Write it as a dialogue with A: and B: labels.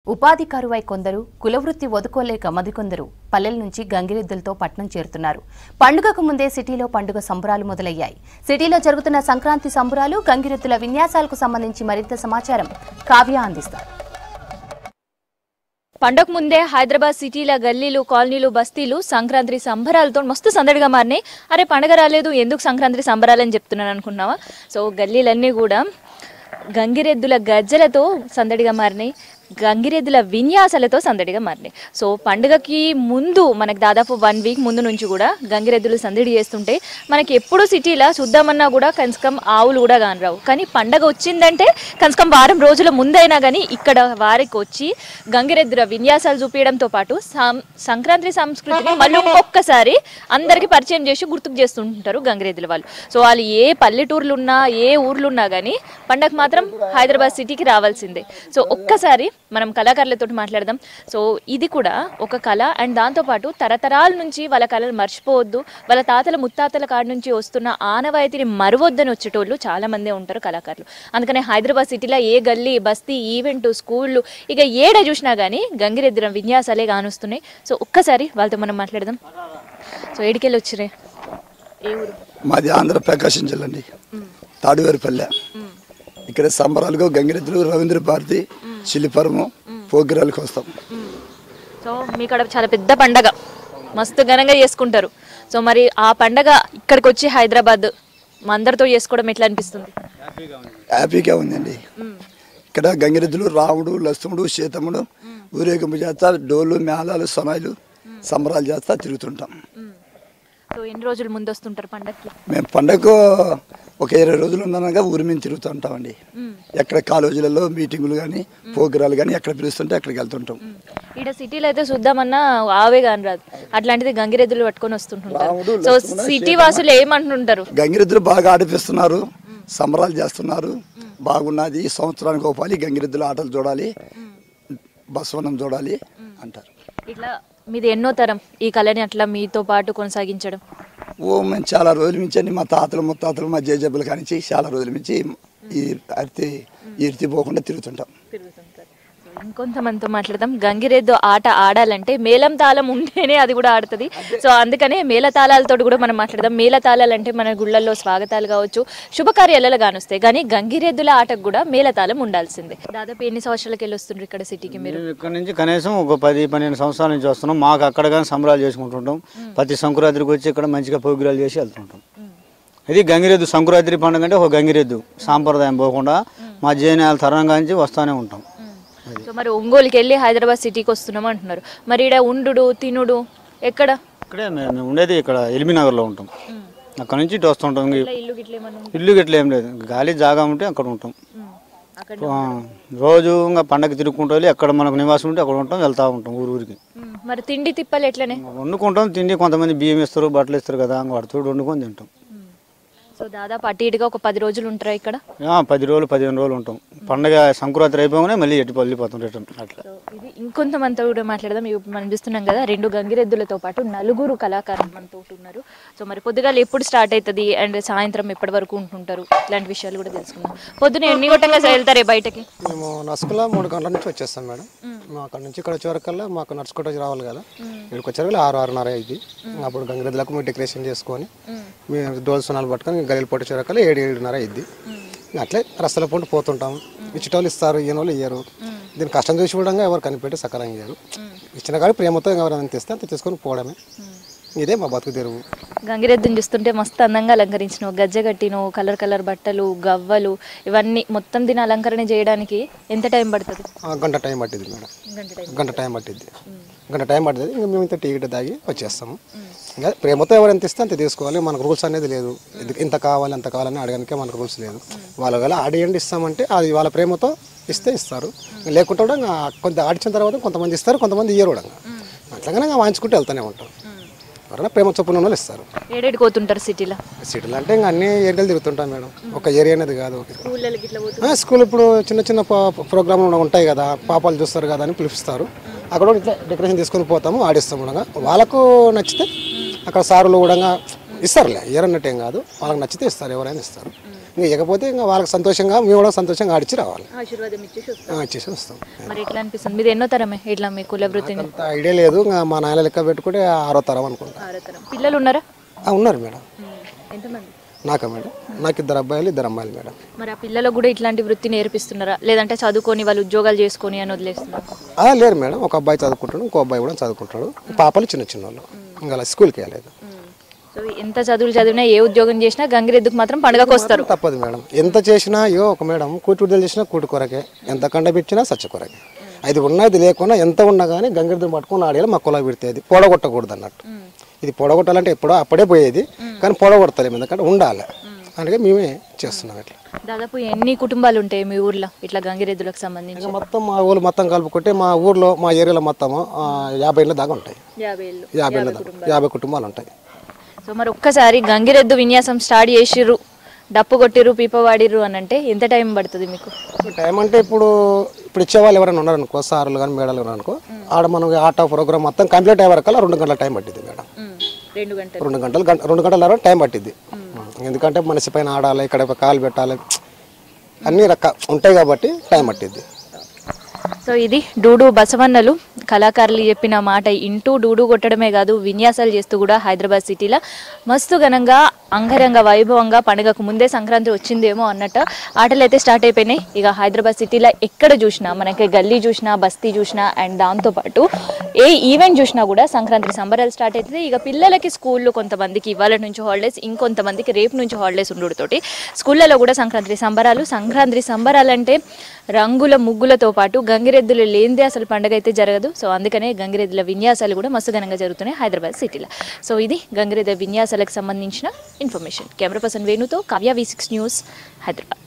A: ఉపాధి కరువై కొందరు కులవృత్తి వదుకోలేక మరికొందరు పల్లెల నుంచి గంగిరెద్దులతో పట్నం చేరుతున్నారు పండుగకు ముందే సిటీలో పండుగ సంబరాలు మొదలయ్యాయి సిటీలో జరుగుతున్న సంక్రాంతి సంబరాలు గంగిరెద్దుల విన్యాసాలకు సంబంధించి మరింత సమాచారం కావ్య అందిస్తారు
B: పండగ ముందే హైదరాబాద్ సిటీల గల్లీలు కాలనీలు బస్తీలు సంక్రాంతి సంబరాలతో మస్తు సందడిగా మారినాయి అరే పండగ రాలేదు ఎందుకు సంక్రాంతి సంబరాలని చెప్తున్నాను అనుకున్నావా సో గల్లీలన్నీ కూడా గంగిరెద్దుల గజ్జలతో సందడిగా మారినాయి గంగిరెద్దుల విన్యాసాలతో సందడిగా మారినాయి సో పండుగకి ముందు మనకి దాదాపు వన్ వీక్ ముందు నుంచి కూడా గంగిరెద్దులు సందడి చేస్తుంటే మనకి ఎప్పుడు సిటీలో చూద్దామన్నా కూడా కనీసం ఆవులు కూడా కానరావు కానీ పండగ వచ్చిందంటే కనీసం వారం రోజుల ముందైనా కానీ ఇక్కడ వారికి వచ్చి గంగిరెద్దుల విన్యాసాలు చూపించడంతో పాటు సం- సంక్రాంతి సంస్కృతిని మళ్ళీ ఒక్కసారి అందరికీ పరిచయం చేసి గుర్తుకు చేస్తుంటారు గంగిరెద్దుల వాళ్ళు సో వాళ్ళు ఏ పల్లెటూర్లు ఉన్నా ఏ ఊర్లు ఉన్నా కానీ పండగ మాత్రం హైదరాబాద్ సిటీకి రావాల్సిందే సో ఒక్కసారి మనం కళాకారులతో మాట్లాడదాం సో ఇది కూడా ఒక కళ అండ్ దాంతోపాటు తరతరాల నుంచి వాళ్ళ కళలు మర్చిపోవద్దు వాళ్ళ తాతల ముత్తాతల కాడ నుంచి వస్తున్న ఆనవాయితీని మరవద్దని వచ్చేటోళ్ళు చాలా మందే ఉంటారు కళాకారులు అందుకనే హైదరాబాద్ సిటీలో ఏ గల్లీ బస్తీ ఈవెంట్ స్కూళ్ళు ఇక ఏడ చూసినా కానీ గంగిరెద్దుల విన్యాసాలే కానొస్తున్నాయి సో ఒక్కసారి వాళ్ళతో మనం మాట్లాడదాం సో ఏడికెళ్ళి వచ్చిరే ఏ ఊరు
C: మాది ఆంధ్ర ప్రకాశం జిల్లా అండి తాడువేరుపల్లె ఇక్కడ సంబరాలుగా గంగిరెద్దులు రవీంద్ర భారతి చిల్లిపరము పోగిరాలకు వస్తాం
B: సో మీ కాడ చాలా పెద్ద పండగ మస్తు ఘనంగా చేసుకుంటారు సో మరి ఆ పండగ ఇక్కడికి వచ్చి హైదరాబాద్ మా అందరితో చేసుకోవడం ఎట్లా అనిపిస్తుంది
C: హ్యాపీగా ఉందండి ఇక్కడ గంగిరెద్దులు రాముడు లక్ష్మణుడు సీతముడు ఊరేగింపు చేస్తా డోలు మేళాలు సొనాయిలు సంబరాలు చేస్తా తిరుగుతుంటాం
B: సో ఎన్ని రోజులు ముందు వస్తుంటారు పండగకి
C: మేము పండగకు ఒక ఇరవై రోజులు ఉన్నాక ఊరి మీద తిరుగుతూ ఉంటామండి ఎక్కడ కాలేజీలలో మీటింగులు కానీ ప్రోగ్రాలు కానీ ఎక్కడ పిలుస్తుంటే అక్కడికి వెళ్తుంటాం
B: ఈడ సిటీలో అయితే చూద్దామన్నా ఆవే కాని రాదు అట్లాంటిది గంగిరెద్దులు పట్టుకొని వస్తుంటుంటారు
C: రాముడు,
B: సో
C: లక్ష్మణ,
B: సిటీ వాసులు ఏమంటుంటారు
C: గంగిరెద్దులు బాగా ఆడిపిస్తున్నారు సంబరాలు చేస్తున్నారు బాగున్నది ఈ సంవత్సరానికి ఒక పాలి గంగిరెద్దుల ఆటలు చూడాలి బసవనం చూడాలి అంటారు
B: ఇట్లా మీది ఎన్నో తరం ఈ కళని అట్లా మీతో పాటు కొనసాగించడం
C: ఓ మేము చాలా రోజుల నుంచి అండి మా తాతలు ముత్తాతలు మా జేజబ్బులు కానించి చాలా రోజుల నుంచి ఈ అరితి ఈర్తి పోకుండా తిరుగుతుంటాం
B: తిరుగుతుంటారు సో ఇంకొంతమందితో మాట్లాడదాం గంగిరెద్దు ఆట ఆడాలంటే మేళం తాళం ఉంటేనే అది కూడా ఆడుతుంది సో అందుకనే మేళ తాళాలతో కూడా మనం మాట్లాడదాం మేళ తాళాలు అంటే మన గుళ్ళల్లో స్వాగతాలు కావచ్చు శుభకార్యాలలో కానొస్తాయి కానీ గంగిరెద్దుల ఆటకు కూడా మేళ తాళం ఉండాల్సిందే దాదాపు ఎన్ని సంవత్సరాలకి వెళ్ళి వస్తుండ్రు ఇక్కడ సిటీకి మీరు
D: మేము ఇక్కడ నుంచి కనీసం ఒక పది పన్నెండు సంవత్సరాల నుంచి వస్తున్నాం మాకు అక్కడ కానీ సంబరాలు చేసుకుంటుంటాం ప్రతి సంక్రాంతికి వచ్చి ఇక్కడ మంచిగా పోగిరాలు చేసి వెళ్తుంటాం ఇది గంగిరెద్దు సంక్రాంతి పండుగ అంటే ఒక గంగిరెద్దు సాంప్రదాయం పోకుండా మా జైనాల తరంగా నుంచి వస్తూనే ఉంటాం
B: సో మరి ఒంగోలుకి వెళ్ళి హైదరాబాద్ సిటీకి వస్తున్నాం అంటున్నారు మరి ఇక్కడ ఉండు తినుడు ఎక్కడ
D: ఇక్కడే మేము మేము ఉండేది ఇక్కడ ఎల్బీ నగర్లో ఉంటాం అక్కడ నుంచి ఇటు వస్తుంటాం ఇంక
B: ఇట్లా ఇల్లు గిట్ల ఏమన్నా ఉందా?
D: ఇల్లు గిట్ల ఏం లేదు గాలి జాగా ఉంటే అక్కడ ఉంటాం
B: ఉమ్. అక్కడ
D: ఆ, రోజు ఇంకా పండగ తిరుగుకుంటూ వెళ్ళి ఎక్కడ మనకు నివాసం ఉంటే అక్కడ ఉంటాం వెళ్తూ ఉంటాం ఊరు ఊరికి
B: ఉమ్. మరి తిండి తిప్పలు ఎట్లనే
D: వండుకుంటాం తిండి కొంతమంది బియ్యం ఇస్తారు బట్టలు ఇస్తారు కదా వాటితో వండుకొని తింటాం
B: సో దాదాపు అటు ఇటుగా ఒక పది రోజులు ఉంటారా ఇక్కడ
D: ఆ, పది రోజులు పదిహేను రోజులు ఉంటాం పండగ సంక్రాంతి అయిపోగానే మళ్ళీ ఎట్టి వెళ్ళిపోతాం రిటర్న్ అట్లా
B: సో ఇది ఇంకొంతమందితో కూడా మాట్లాడదాం ఇప్పుడు మనం చూస్తున్నాం కదా రెండు గంగిరెద్దులతో పాటు నలుగురు కళాకారులు మనతో ఉన్నారు సో మరి పొద్దుగాల ఎప్పుడు స్టార్ట్ అవుతుంది అండ్ సాయంత్రం ఎప్పటి వరకు ఉంటుంటారు ఇలాంటి విషయాలు కూడా తెలుసుకుందాం పొద్దున ఎన్ని గొట్టంగా వెళ్తారే బయటకి
E: మేము నసుకుల మూడు గంటల నుంచి వచ్చేస్తాం మేడం మా అక్కడ నుంచి ఇక్కడ వచ్చే వరకల్లా మాకు నడుచుకుంటూ వచ్చి రావాలి కదా ఇక్కడికి వచ్చే ఆరు ఆరున్నర అయింది అప్పుడు గంగిరెద్దులకు మేము డెకరేషన్ చేసుకొని మేము డోల్ సునాలు పట్టుకొని గలీలు పొట్టి వచ్చేవరకల్లా ఏడు ఏడున్నర అయింది అట్లే రస్తల పొంటి పోతుంటాం ఇచ్చేటోళ్ళు ఇస్తారు ఈయన వాళ్ళు ఇయ్యరు దీని కష్టం చూసి కూడా ఎవరు కనిపెట్టి సకాలంగా ఇయ్యరు ఇచ్చిన కాడ ప్రేమతో ఎవరైనా తెస్తే అంత తీసుకొని పోవడమే ఇదే మా బతుకు తెరువు
B: గంగిరెద్దుని చూస్తుంటే మస్తు అందంగా అలంకరించినావు గజ్జె కట్టినావు కలర్ కలర్ బట్టలు గవ్వలు ఇవన్నీ మొత్తం దీని అలంకరణ చేయడానికి ఎంత టైం పడుతుంది
E: ఆ, గంట టైం పట్టింది మేడం
B: గంట టైం
E: గంట టైం పట్టింది గంట టైం పడుతుంది ఇంకా మేము ఇంత టీ గిట్ట తాగి వచ్చేస్తాము ఇంకా ప్రేమతో ఎవరు ఎంత ఇస్తే అంత తీసుకోవాలి మనకు రూల్స్ అనేది లేదు ఇది ఇంత కావాలి అంత కావాలని అడగడానికే మనకు రూల్స్ లేదు వాళ్ళ వేళ ఆడియండి ఇస్తామంటే అది వాళ్ళ ప్రేమతో ఇస్తే ఇస్తారు లేకుంటే కూడా ఇంకా కొంత ఆడిచిన తర్వాత కొంతమంది ఇస్తారు కొంతమంది ఇయ్యరు కూడా అట్లాగానే ఇంకా వాయించుకుంటూ వెళ్తూనే ఉంటాం ఎవరైనా ప్రేమ చొప్పున ఉన్న వాళ్ళు ఇస్తారు
B: ఏడేడికి పోతుంటారు సిటీలో
E: సిటీలు అంటే ఇంకా అన్ని ఏరియాలు తిరుగుతుంటాం మేడం ఒక ఏరియా అనేది కాదు
B: స్కూళ్ళకి ఇట్లా పోతు
E: ఆ, స్కూల్ ఇప్పుడు చిన్న చిన్న ప- ప్రోగ్రాంలు ఉంటాయి కదా పాపాలు చూస్తారు కదా అని పిలిపిస్తారు అక్కడ కూడా ఇట్లా డెకరేషన్ తీసుకొని పోతాము ఆడిస్తాం కూడా వాళ్ళకు నచ్చితే అక్కడ సారులు కూడా ఇస్తారులే ఏరన్నట్టు ఏం కాదు వాళ్ళకి నచ్చితే ఇస్తారు ఎవరైనా ఇస్తారు ఇంకా ఇకపోతే ఇంకా వాళ్ళకి సంతోషంగా మేము కూడా సంతోషంగా ఆడిచి రావాలి
B: ఆశీర్వాదం ఇచ్చేసి వస్తారు
E: ఆ, ఇచ్చేసి వస్తాం
B: మరి ఎట్లా అనిపిస్తుంది మీది ఎన్నో తరమే ఇట్లా మీ కుల వృత్తిని
E: అంత ఐడియా లేదు ఇంకా మా నాయన లెక్క పెట్టుకుంటే ఆరో తరం అనుకుంటా
B: ఆరో తరం పిల్లలు ఉన్నారా
E: ఆ, ఉన్నారు మేడం
B: ఎంతమంది
E: నాకా మేడం నాకు ఇద్దరు అబ్బాయిలు ఇద్దరు అమ్మాయిలు మేడం
B: మరి ఆ పిల్లలకు కూడా ఇట్లాంటి వృత్తి నేర్పిస్తున్నారా లేదంటే చదువుకొని వాళ్ళు ఉద్యోగాలు చేసుకొని అని వదిలేస్తున్నారు
E: ఆ, లేరు మేడం ఒక అబ్బాయి చదువుకుంటాడు ఇంకో అబ్బాయి కూడా చదువుకుంటాడు పాపలు చిన్న చిన్న వాళ్ళు ఇంకా అలా స్కూల్కి వెళ్ళలేదు
B: సో ఎంత చదువులు చదివినా ఏ ఉద్యోగం చేసినా గంగిరెద్దుకు మాత్రం పండగకు వస్తారు
E: తప్పదు మేడం ఎంత చేసినా అయ్యో ఒక మేడం కూటి విడుదల చేసినా కూటి కొరకే ఎంత కండ పెట్టినా సచ్చ కొరకే అది ఉన్నది లేకున్నా ఎంత ఉన్నా కానీ గంగిరెద్దును పట్టుకుని ఆడేలా మా కుల పెడితేది పొడగొట్టకూడదు అన్నట్టు ఇది పొడగొట్టాలంటే ఎప్పుడో అప్పుడే పోయేది కానీ పొడగొడతలేము ఎందుకంటే ఉండాలి అందుకే మేమే చేస్తున్నాం ఇట్లా
B: దాదాపు ఎన్ని కుటుంబాలు ఉంటాయి మీ ఊర్లో ఇట్లా గంగిరెద్దులకు సంబంధించి
E: ఇంకా మొత్తం మా ఊళ్ళు మొత్తం కలుపుకుంటే మా ఊర్లో మా ఏరియాలో మొత్తం యాభై ఇళ్ళ దాకా ఉంటాయి
B: యాభై ఏళ్ళు
E: యాభై ఇళ్ళ దాకా యాభై కుటుంబాలు ఉంటాయి
B: సో మరి ఒక్కసారి గంగిరెద్దు విన్యాసం స్టార్ట్ చేసిర్రు డప్పు కొట్టిర్రు పీప వాడిర్రు అని అంటే ఎంత టైం పడుతుంది మీకు
E: టైం అంటే ఇప్పుడు ఇప్పుడు ఇచ్చేవాళ్ళు ఎవరైనా ఉన్నారనుకో సార్లు కానీ మేడాలు ఉన్నారనుకో ఆడ మనం ఆట ప్రోగ్రామ్ మొత్తం కంప్లీట్ అయ్యే వరకు రెండు గంటల టైం పట్టింది మేడం
B: రెండు గంటలు
E: రెండు గంటలు గంట రెండు గంటల టైం పట్టింది ఎందుకంటే మనిషి పైన ఆడాలి ఇక్కడ ఒక కాలు పెట్టాలి అన్ని రక ఉంటాయి కాబట్టి టైం పట్టింది
B: సో ఇది డూడు బసవన్నలు కళాకారులు చెప్పిన మాట ఇంటూ డూడు కొట్టడమే కాదు విన్యాసాలు చేస్తూ కూడా హైదరాబాద్ సిటీలో మస్తు ఘనంగా అంగరంగ వైభవంగా పండుగకు ముందే సంక్రాంతి వచ్చిందేమో అన్నట్టు ఆటలు అయితే స్టార్ట్ అయిపోయినాయి ఇక హైదరాబాద్ సిటీలో ఎక్కడ చూసినా మనకి గల్లీ చూసినా బస్తీ చూసినా అండ్ దాంతోపాటు ఏ ఈవెంట్ చూసినా కూడా సంక్రాంతి సంబరాలు స్టార్ట్ అవుతుంది ఇక పిల్లలకి స్కూల్లో కొంతమందికి ఇవాళ నుంచి హాలిడేస్ ఇంకొంతమందికి రేపు నుంచి హాలిడేస్ ఉండుతోటి స్కూళ్ళలో కూడా సంక్రాంతి సంబరాలు సంక్రాంతి సంబరాలు అంటే రంగుల ముగ్గులతో పాటు గంగిరెద్దులు లేనిదే అసలు పండగ అయితే జరగదు సో అందుకనే గంగిరెద్దుల విన్యాసాలు కూడా మస్తు ఘనంగా జరుగుతున్నాయి హైదరాబాద్ సిటీలో సో ఇది గంగిరెద్దు విన్యాసాలకు సంబంధించిన ఇన్ఫర్మేషన్ కెమెరా పర్సన్ వేణుతో Kavya V six news Hyderabad